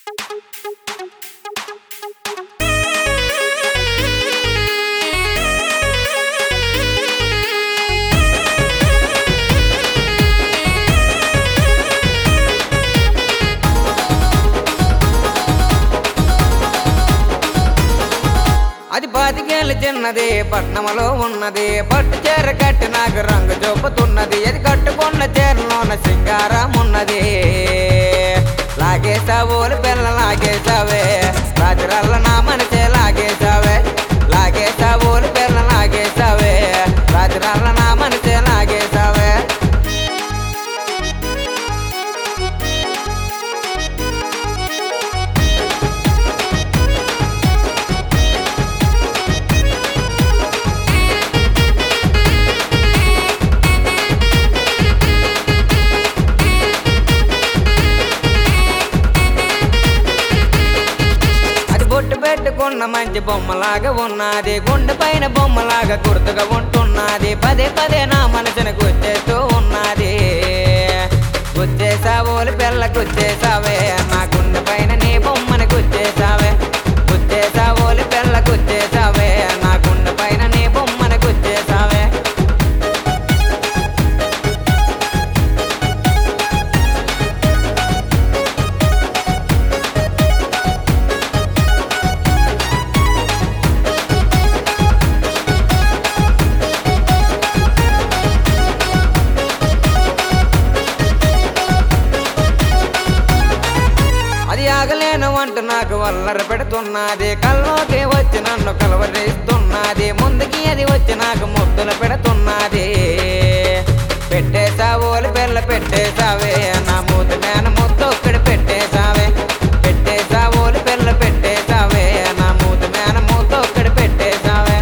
అది పాతికేళ్ళు చిన్నది పట్నంలో ఉన్నది పట్టు చీర కట్టి నాకు రంగు చూపుతున్నది అది కట్టుకున్న చీరలోన సింగారం ఉన్నది లాగేసావోలు పిల్ల లాగేసావే రాజరల్ల నా మనసే లాగేసావే లాగేసావోలు పిల్ల లాగేసావే రాజరల్ల నా మనసే లాగేసావే అది బొట్టు పెట్టుకున్న మంచి బొమ్మలాగా ఉన్నది గుండె పైన బొమ్మలాగా గుర్తుగా ఉంటున్నది పదే పదే నా మనసును గుచ్చేస్తూ ఉన్నది గుచ్చేసావోలు పిల్ల గుచ్చేసావే నా గుండె పైన నీ బొమ్మని గుచ్చేసావే గుచ్చేసావోలు పిల్ల గుచ్చేసావే నా గుండె పైన నీ బొమ్మని గుచ్చేసావే అది ఆగలేను అంటూ నాకు వల్లర పెడుతున్నది కల్లోకి వచ్చి నన్ను కలవరిస్తున్నది ముందుకి అది వచ్చి నాకు ముద్దులు పెడుతున్నది పెట్టేసావోలు పిల్ల పెట్టేసావే నా మూతి మేన ముద్దు ఒక్కడి పెట్టేసావే పెట్టేసావోలు పిల్ల పెట్టేసావే నా మూతి మేన ముద్దు ఒక్కడి పెట్టేసావే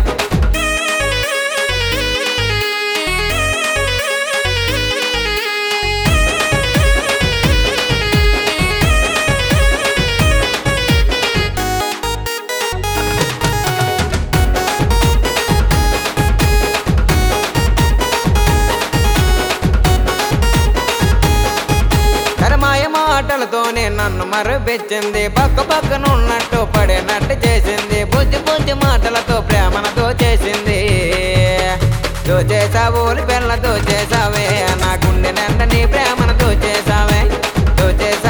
కరమాయ మాటలతోనే నన్ను మరపెచ్చింది పక్క పక్కన ఉన్నట్టు పడినట్టు చేసింది బుజ్జి బుజ్జి మాటలతో ప్రేమనతో చేసింది దోచేసావోలు పిల్ల దోచేసావే నా గుండె నిండా నీ ప్రేమను దోచేసావే దోచేసావే